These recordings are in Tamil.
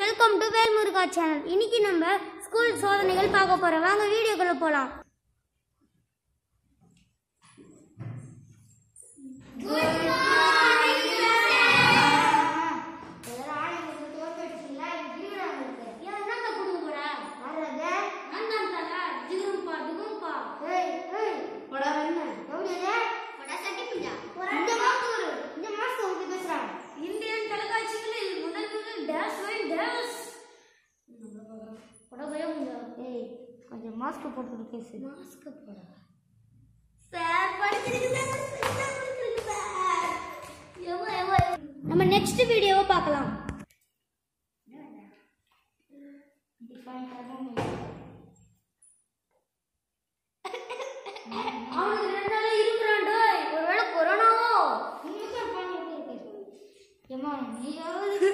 வெல்கம் டு வேல்முருகா சேனல் இன்னைக்கு நம்ம ஸ்கூல் சோதனைகள் பார்க்க போறோம் வாங்க வீடியோக்குள்ள போலாம் இந்தியன் தொலைக்காட்சிகளில் முதல் முதல் டேஷ் வை டேஷ் புடவையே முடியாது ஏய் கொஞ்சம் மாஸ்க் போட்டு பேசு மாஸ்க் போட சார் படிச்சிருக்கு சார் படிச்சிருக்கு சார் எவ்வளோ எவ்வளோ நம்ம நெக்ஸ்ட் வீடியோவை பார்க்கலாம் அவனுக்கு ரெண்டு நாளா இருக்கிறான் டேய் ஒருவேளை கொரோனாவோ ஏமா நீயாவது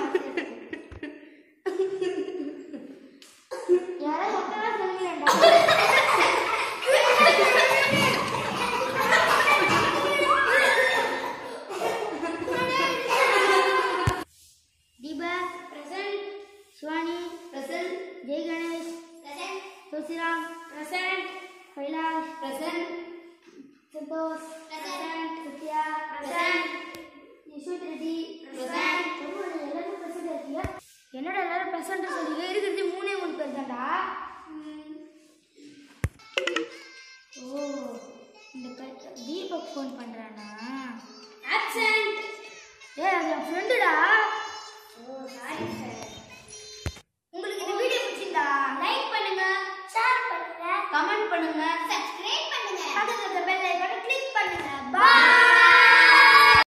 யாரோ ஒருத்தரா சொல்லுங்கடா Deepa present Shivani present Jai Ganesh present Thulasiram present Kailash present Santhosh present Sathya present Yashod Reddy present எல்லாரும் பிரசன்ட் இருக்கியா என்னடா எல்லாரும் பிரசன்ட் சொல்லி இருக்கிறது மூணே மூணு பேர் தான்டா ஓ இந்த கை- தீபக் ஃபோன் பண்றானா ஆப்சென்ட் ஏய் அது என் ஃப்ரெண்டுடா